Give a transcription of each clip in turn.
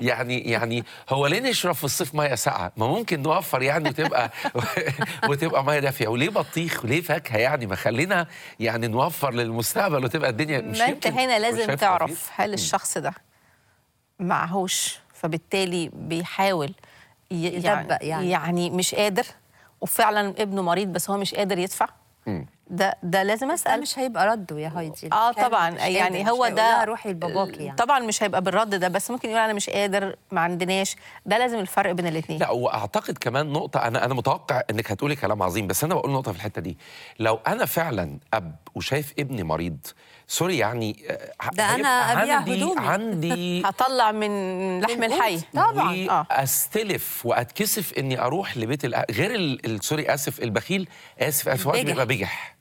يعني يعني هو ليه نشرب في الصيف ميه ساقعه ما ممكن نوفر يعني وتبقى وتبقى ميه دافيه وليه بطيخ وليه فاكهه يعني ما خلينا يعني نوفر للمستقبل وتبقى الدنيا مش ما انت يمكن هنا مش لازم شايف تعرف خفيف؟ هل الشخص ده معهوش فبالتالي بيحاول ي- يدبق يعني. يعني مش قادر وفعلا ابنه مريض بس هو مش قادر يدفع مم. ده ده لازم ده اسال مش هيبقى رده يا هايدي اه كان طبعا مش يعني قادر، هو مش هيقول ده لها روحي لباباكي يعني طبعا مش هيبقى بالرد ده بس ممكن يقول انا مش قادر ما عندناش ده لازم الفرق بين الاثنين لا واعتقد كمان نقطه انا انا متوقع انك هتقولي كلام عظيم بس انا بقول نقطه في الحته دي لو انا فعلا اب وشايف ابني مريض سوري يعني آه، ده أنا هيبقى أبيع عندي هدومي. عندي هطلع من لحم من الحي قوتي. طبعا. اه واستلف واتكسف اني اروح لبيت الأ... غير ال... ال- سوري اسف البخيل اسف اسف وقت بجح. بيبقى بجح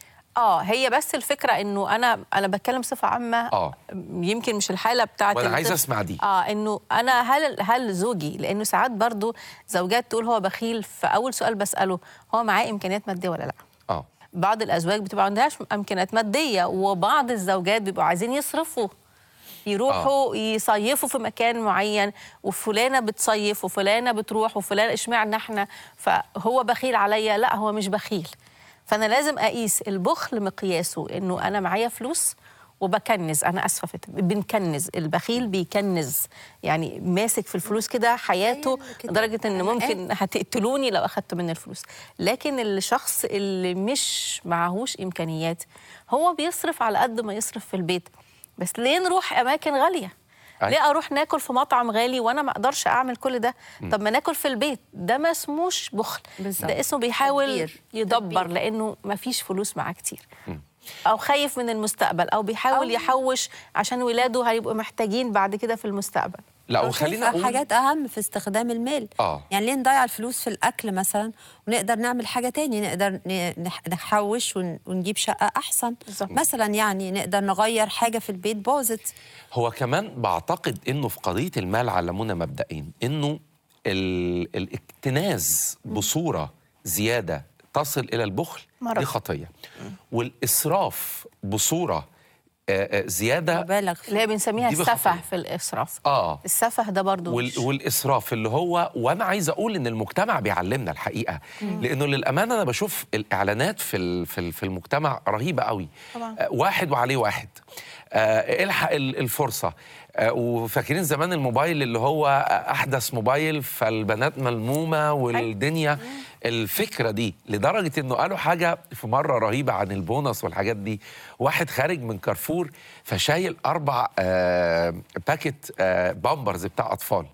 اه هي بس الفكره انه انا انا بتكلم صفه عامه آه. يمكن مش الحاله بتاعت وانا الطفل. عايز اسمع دي اه انه انا هل هل زوجي لانه ساعات برضو زوجات تقول هو بخيل فاول سؤال بساله هو معاه امكانيات ماديه ولا لا اه بعض الازواج بتبقى عندهاش امكانيات ماديه وبعض الزوجات بيبقوا عايزين يصرفوا يروحوا آه. يصيفوا في مكان معين وفلانه بتصيف وفلانه بتروح وفلان اشمعنى احنا فهو بخيل عليا لا هو مش بخيل فانا لازم اقيس البخل مقياسه انه انا معايا فلوس وبكنز انا اسفه في بنكنز البخيل بيكنز يعني ماسك في الفلوس كده حياته أيوة كده. لدرجه ان أنا ممكن هتقتلوني لو اخدت من الفلوس لكن الشخص اللي مش معهوش امكانيات هو بيصرف على قد ما يصرف في البيت بس ليه نروح اماكن غاليه أي. ليه اروح ناكل في مطعم غالي وانا ما اقدرش اعمل كل ده طب ما ناكل في البيت ده ما اسموش بخل بالظبط. ده اسمه بيحاول تدبير. يدبر تدبير. لانه ما فيش فلوس معاه كتير او خايف من المستقبل او بيحاول أو- يحوش عشان ولاده هيبقوا محتاجين بعد كده في المستقبل لا أو وخلينا شايفة اقول حاجات اهم في استخدام المال آه. يعني ليه نضيع الفلوس في الاكل مثلا ونقدر نعمل حاجه تاني نقدر ن- نح- نحوش ون- ونجيب شقه احسن بالظبط. مثلا يعني نقدر نغير حاجه في البيت باظت هو كمان بعتقد انه في قضيه المال علمونا مبدئين انه ال... الاكتناز بصوره زياده تصل الى البخل مرض. دي خطيه والاسراف بصوره آه، آه، زياده مبالغ اللي فيه هي بنسميها دي السفه بخطية. في الاسراف اه السفه ده برضو وال... مش والاسراف اللي هو وانا عايز اقول ان المجتمع بيعلمنا الحقيقه لانه للامانه انا بشوف الاعلانات في ال... في ال- في المجتمع رهيبه قوي طبعاً. آه، واحد وعليه واحد آه، الحق ال- الفرصه آه، وفاكرين زمان الموبايل اللي هو احدث موبايل فالبنات ملمومه والدنيا الفكره دي لدرجه انه قالوا حاجه في مره رهيبه عن البونص والحاجات دي واحد خارج من كارفور فشايل اربع آه، باكت آه، بامبرز بتاع اطفال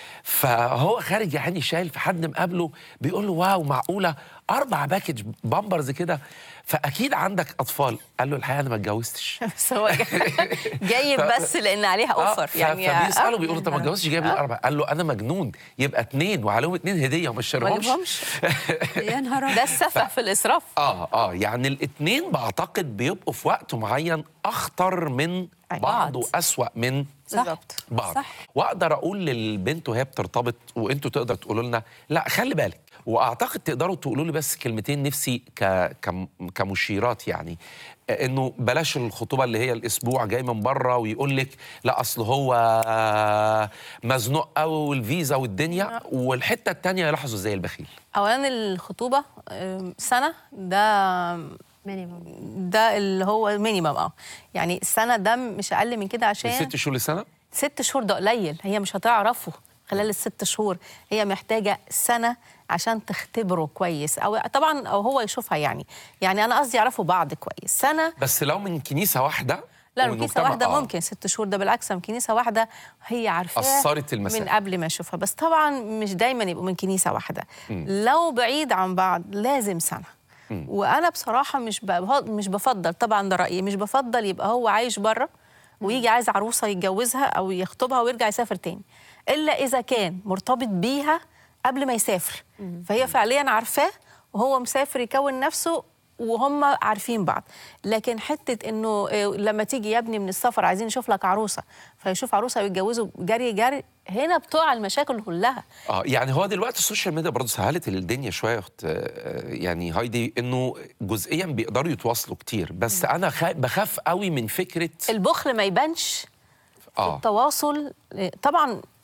فهو خارج يا عيني شايل في حد مقابله بيقول له واو معقوله اربع باكج بامبرز كده فاكيد عندك اطفال قال له الحقيقه انا ما اتجوزتش بس هو جاي- جايب ف- بس لان عليها اوفر ف- يعني فبيساله آه. بيقول له طب ما اتجوزتش جايب لي اربع قال له انا مجنون يبقى اتنين وعليهم اتنين هديه وما ما اشتريهمش جابهمش يا نهار ده أبيض. السفه في الاسراف اه اه يعني الاتنين بعتقد بيبقوا في وقت معين اخطر من أي. بعض بعض. واسوا من صح. بالظبط بعض صح. واقدر اقول للبنت وهي بترتبط وانتوا تقدر تقولوا لنا لا خلي بالك واعتقد تقدروا تقولوا لي بس كلمتين نفسي ك... كم... كمشيرات يعني انه بلاش الخطوبه اللي هي الاسبوع جاي من بره ويقول لك لا اصل هو مزنوق قوي والفيزا والدنيا والحته الثانيه يلاحظوا زي البخيل اولا الخطوبه آم، سنه ده مينيمم ده اللي هو مينيمم اه يعني السنه ده مش اقل من كده من عشان ست شهور لسنه ست شهور ده قليل هي مش هتعرفه خلال الست شهور هي محتاجة سنة عشان تختبره كويس أو طبعا أو هو يشوفها يعني يعني أنا قصدي يعرفوا بعض كويس سنة بس لو من كنيسه واحده لا من كنيسة والمجتمع- واحدة آه. ممكن ست شهور ده بالعكس من كنيسة واحدة هي عارفاه قصرت المسافة. من قبل ما يشوفها بس طبعا مش دايما يبقوا من كنيسة واحدة لو بعيد عن بعض لازم سنة وانا بصراحه مش ب- مش بفضل طبعا ده رايي مش بفضل يبقى هو عايش بره ويجي عايز عروسه يتجوزها او يخطبها ويرجع يسافر تاني الا اذا كان مرتبط بيها قبل ما يسافر فهي فعليا عارفاه وهو مسافر يكون نفسه وهم عارفين بعض لكن حته انه آه، لما تيجي يا ابني من السفر عايزين نشوف لك عروسه فيشوف عروسه ويتجوزوا جري جري هنا بتوع المشاكل كلها اه يعني هو دلوقتي السوشيال ميديا برضه سهلت الدنيا شويه يا اخت آه، يعني هايدي انه جزئيا بيقدروا يتواصلوا كتير بس انا خا- بخاف قوي من فكره البخل ما يبانش اه التواصل طبعا